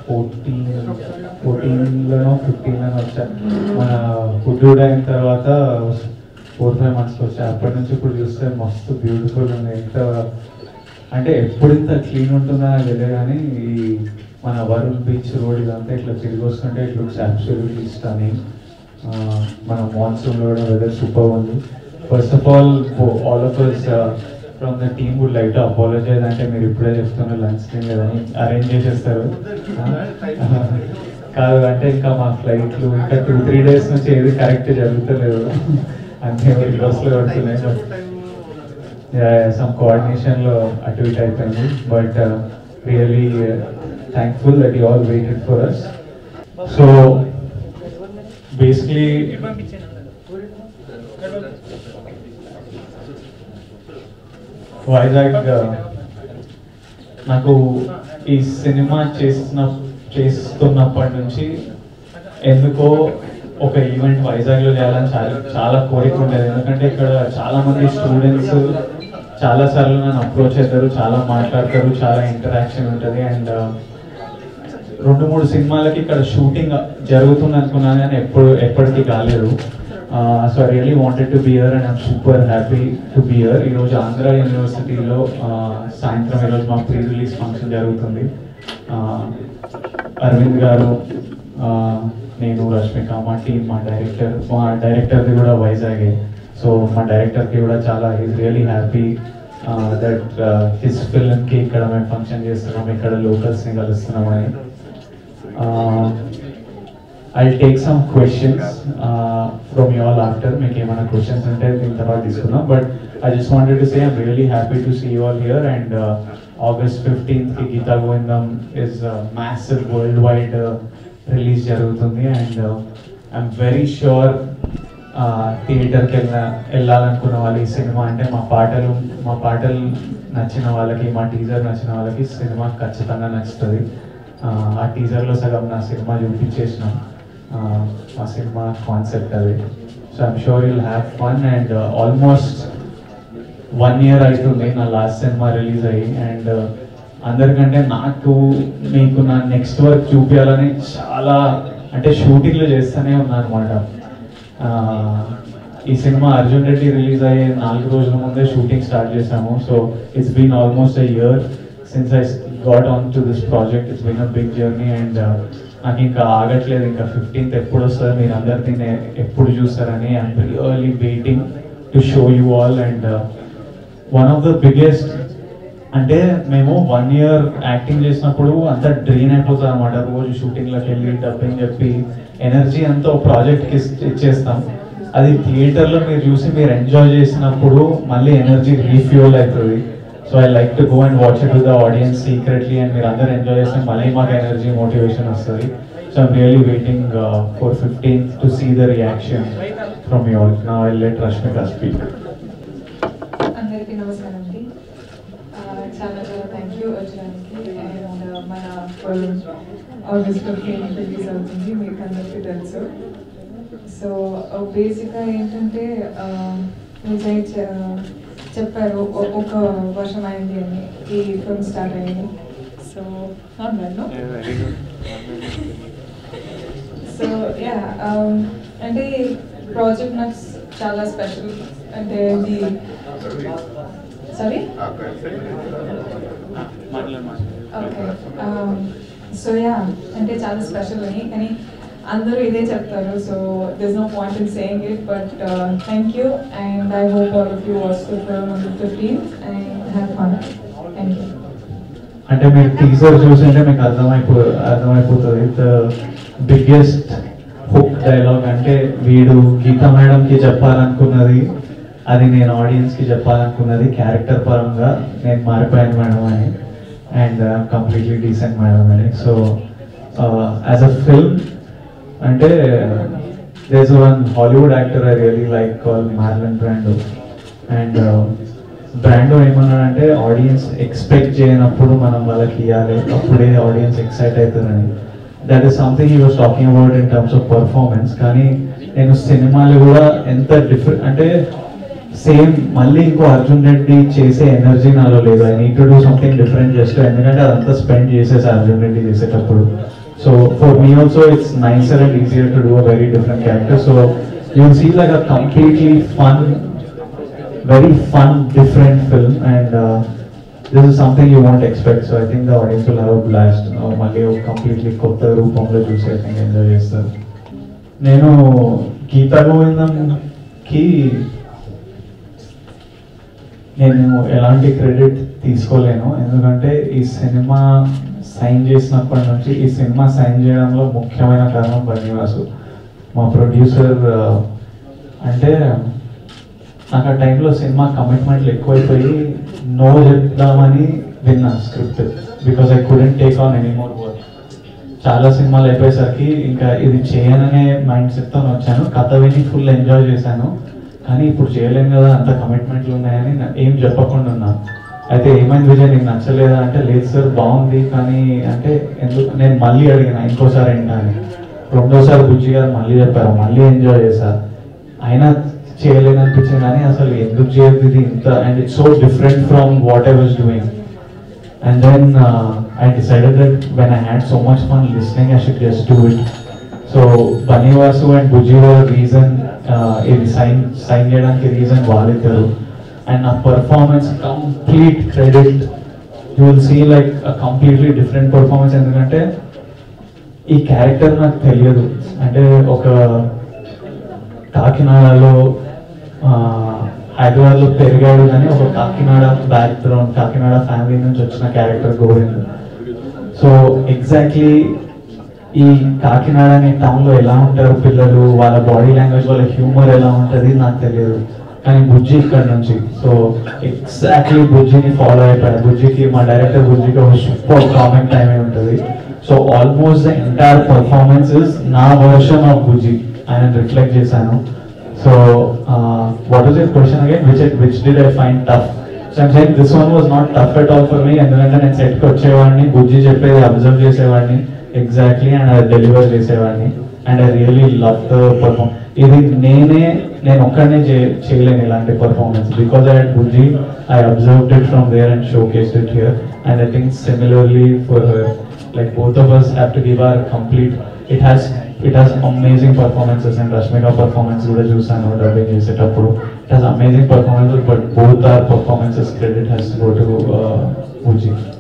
Fourteen ఫోర్టీన్లోనో ఫిఫ్టీన్లోనో వచ్చా మన food అయిన తర్వాత ఫోర్ ఫైవ్ మంత్స్కి వచ్చా అప్పటి నుంచి ఇప్పుడు చూస్తే మస్తు బ్యూటిఫుల్ ఉంది ఎంత అంటే ఎప్పుడు ఇంత క్లీన్ ఉంటుందో నాకు తెలియదు కానీ ఈ మన వరుణ్ బీచ్ రోడ్ ఇదంతా ఇట్లా తిరిగి వస్తుంటే ఇట్ లుక్స్ అబ్సల్యూట్లీ స్టనింగ్ మన మాన్సూన్లో కూడా వెదర్ సూపర్ ఉంది first of all all of us from the team would like to apologise అంటే మీరు ఇప్పుడే చెప్తున్నారు లంచ్ తినలేదని అరేంజ్ చేసేస్తారు కాదు అంటే ఇంకా మా ఫ్లైట్లు ఇంకా టూ త్రీ డేస్ నుంచి ఏది కరెక్ట్ జరుగుతలేదు అన్నీ బస్సులో పడుతున్నాయి బట్ సమ్ కోఆర్డినేషన్లో అటు ఇటు అయిపోయింది but really thankful that you all waited for us so basically Vizag నాకు ఈ సినిమా చేసిన చేస్తున్నప్పటి నుంచి ఎందుకో ఒక ఈవెంట్ వైజాగ్లో చేయాలని చాలా చాలా కోరిక ఉండేది ఎందుకంటే ఇక్కడ చాలా మంది స్టూడెంట్స్ చాలా సార్లు నన్ను అప్రోచ్ అవుతారు చాలా మాట్లాడతారు చాలా ఇంటరాక్షన్ ఉంటుంది అండ్ రెండు మూడు సినిమాలకి ఇక్కడ షూటింగ్ జరుగుతుంది అనుకున్నాను కానీ ఎప్పుడు ఎప్పటికీ కాలేదు so I really wanted to be here and I'm super happy to be here ఈరోజు ఆంధ్ర యూనివర్సిటీలో సాయంత్రం ఈరోజు మా ప్రీ రిలీజ్ ఫంక్షన్ జరుగుతుంది Uh, అరవింద్ గారు uh, నేను రష్మిక మా టీం మా డైరెక్టర్ మా డైరెక్టర్ది కూడా వైజాగే సో మా డైరెక్టర్కి కూడా చాలా is really happy that his ఫిల్మ్కి ఇక్కడ మేము ఫంక్షన్ చేస్తున్నాం ఇక్కడ లోకల్స్ని కలుస్తున్నామని I take some questions from you all after మీకు ఏమైనా క్వశ్చన్స్ ఉంటే దీని తర్వాత తీసుకుందాం but I just wanted to say I'm really happy to see you all here and August ఫిఫ్టీన్త్కి Geetha Govindam is massive worldwide release జరుగుతుంది అండ్ ఐఎమ్ వెరీ షూర్ థియేటర్కి వెళ్ళ వెళ్ళాలనుకున్న వాళ్ళు ఈ సినిమా అంటే మా పాటలు మా పాటలు నచ్చిన వాళ్ళకి మా టీజర్ నచ్చిన వాళ్ళకి సినిమా ఖచ్చితంగా నచ్చుతుంది ఆ, ఆ టీజర్లో సగం నా సినిమా చూపించేసిన ఆ, మా సినిమా కాన్సెప్ట్ అది so I'm sure you'll have fun and almost one year అవుతుంది నా లాస్ట్ సినిమా రిలీజ్ అయ్యి అండ్ అందరికంటే నాకు మీకు నా నెక్స్ట్ వర్క్ చూపించాలని చాలా అంటే షూటింగ్లు చేస్తూనే ఉన్నాను అనమాట ఈ సినిమా అర్జున్ రెడ్డి రిలీజ్ అయ్యే నాలుగు రోజుల ముందే షూటింగ్ స్టార్ట్ చేశాము so it's been almost a year since I got on to this project it's been a big journey and నాకు ఇంకా ఆగట్లేదు ఇంకా ఫిఫ్టీన్త్ ఎప్పుడు వస్తుంది మీరు అందరినీ నే- ఎప్పుడు చూస్తారని I'm really waiting to show you all and one of the biggest అంటే మేము వన్ ఇయర్ యాక్టింగ్ చేసినప్పుడు అంతా డ్రైన్ అయిపోతుంది అనమాట రోజు షూటింగ్లోకి వెళ్ళి డబ్బింగ్ చెప్పి ఎనర్జీ అంతా ఒక ప్రాజెక్ట్కి ఇచ్చేస్తాం అది థియేటర్లో మీరు చూసి మీరు ఎంజాయ్ చేసినప్పుడు మళ్ళీ ఎనర్జీ రీఫ్యూల్ అవుతుంది so I like to go and watch it to the audience secretly and మీరు అందరు ఎంజాయ్ చేస్తే మళ్ళీ మాకు ఎనర్జీ మోటివేషన్ వస్తుంది so I'm really waiting for fifteen to see the reaction from you all నా I let Rashmika speak అందరికీ నమస్కారం అండి ఆ, చాలా చాలా థ్యాంక్ యూ వచ్చడానికి అండ్ మన ఆగస్ట్ ఫిఫ్టీన్ రిలీజ్ అవుతుంది మీకు అందరికీ తెలుసు సో బేసిక్గా ఏంటంటే ఆ, విజయ్ చె- చెప్పారు ఒ- ఒక వర్షం అయింది అని ఈ ఫిల్మ్ స్టార్ట్ అయింది సో అన్నాను సో యా అంటే ప్రాజెక్ట్ నాకు చాలా స్పెషల్ అంటే ఇది సారీ ఓకే సో యా అంటే చాలా స్పెషల్ అని కానీ అందరూ ఇదే చెప్తారు so this no point in saying it but thank you and I hope all of you watch the film on the fifteen and have fun thank you అంటే మీరు teaser చూసింటే మీకు అర్థమైపో అర్థమైపోతుంది ద బిగ్గెస్ట్ హుక్ డైలాగ్ అంటే వీడు గీత మేడంకి చెప్పాలనుకున్నది అది నేను ఆడియన్స్కి చెప్పాలనుకున్నది క్యారెక్టర్ పరంగా నేను మారిపోయాను మేడం అని అండ్ కంప్లీట్లీ డీసెంట్ మేడం అని సో యాజ్ అ ఫిల్మ్ అంటే there's one Hollywood actor I really like call Marlon Brando and Brando ఏమన్నాడంటే ఆడియన్స్ ఎక్స్పెక్ట్ చేయనప్పుడు మనం వాళ్ళకి ఇవ్వాలి అప్పుడే ఆడియన్స్ ఎక్సైట్ అవుతారని that is something you was talking about in terms of performance కానీ నేను సినిమాలు కూడా ఎంత డిఫరెంట్ అంటే సేమ్ మళ్ళీ ఇంకో అర్జున్ రెడ్డి చేసే ఎనర్జీ నాలో లేదు I need to do something different just ఎందుకంటే అదంతా స్పెండ్ చేసేసి అర్జున్ రెడ్డి చేసేటప్పుడు so for me also it's nicer and easier to do a very different character so you see like a completely fun very fun, different film, and uh, this is something you won't expect. So I think the audience will have a blast. Uh, మళ్ళీ ఒక completely కొత్త రూపంలో చూసి I think enjoy చేస్తారు నేను గీతా గోవిందంకి నేను ఎలాంటి credit తీసుకోలేను ఎందుకంటే ఈ సినిమా సైన్ చేసినప్పటి నుంచి ఈ సినిమా సైన్ చేయడంలో ముఖ్యమైన కారణం బన్నీవాసు మా ప్రొడ్యూసర్ అంటే నాకు ఆ టైంలో సినిమా కమిట్మెంట్లు ఎక్కువైపోయి నో చెప్దామని విన్నా script because I couldn't take on any more work చాలా సినిమాలు అయిపోయేసరికి ఇంకా ఇది చేయననే మైండ్ సెట్తో వచ్చాను కథ విని ఫుల్ ఎంజాయ్ చేశాను కానీ ఇప్పుడు చేయలేను కదా అంత కమిట్మెంట్లు ఉన్నాయని నా- ఏం చెప్పకుండా ఉన్నా అయితే ఏమైంది విజయ్ నీకు నచ్చలేదా అంటే లేదు సార్ బాగుంది కానీ అంటే ఎందుకు నేను మళ్ళీ అడిగిన ఇంకోసారి ఏంటా అని రెండోసారి బుజ్జి గారు మళ్ళీ చెప్పారు మళ్ళీ ఎంజాయ్ చేశా అయినా చేయలేని అనిపించింది కానీ అసలు ఎందుకు చేయదు ఇది ఇంత and it's so different from what I was doing And then uh, I decided that when I had so much fun listening, I should just do it. So Bunny Vasu and Buji were reason, uh, ఇది sign sign చేయడానికి reason వాళ్ళిద్దరు and నా performance complete credit you will see like completely different performance ఎందుకంటే ఈ character నాకు తెలియదు అంటే ఒక కాకినాడలో ఆ, హైదరాబాద్లో పెరిగాడు కానీ ఒక కాకినాడ బ్యాక్గ్రౌండ్ కాకినాడ ఫ్యామిలీ నుంచి వచ్చిన క్యారెక్టర్ గోవింద్ సో ఎగ్జాక్ట్లీ ఈ కాకినాడ అనే టౌన్లో ఎలా ఉంటారు పిల్లలు వాళ్ళ బాడీ లాంగ్వేజ్ వాళ్ళ హ్యూమర్ ఎలా ఉంటుంది నాకు తెలియదు కానీ బుజ్జి ఇక్కడ నుంచి సో ఎగ్జాక్ట్లీ బుజ్జిని ఫాలో అయిపోయాను బుజ్జికి మా డైరెక్టర్ బుజ్జికి ఒక సూపర్ కామెంట్ టైం ఉంటుంది so almost the entire performance is నా వర్షన్ ఆఫ్ బుజ్జి ఆయన రిఫ్లెక్ట్ చేశాను so what is your question again which which did I find tough so I'm saying this one was not tough at all for me ఎందుకంటే నేను సెట్కి వచ్చేవాడిని బుజ్జి చెప్పేది observe చేసేవాడిని exactly and అది డెలివర్ చేసేవాడిని and I really love the perform ఇది నేనే నేను ఒక్కడనే చే- చేయలేను ఇలాంటి performance because I had Bujji I observed it from there and showcase it here and I think similarly for like both of us have to give our complete it has it has amazing performances and Rashmika performance కూడా చూసాను dubbing చేసేటప్పుడు it has amazing performances but both our performances credit has to go to uh, Uji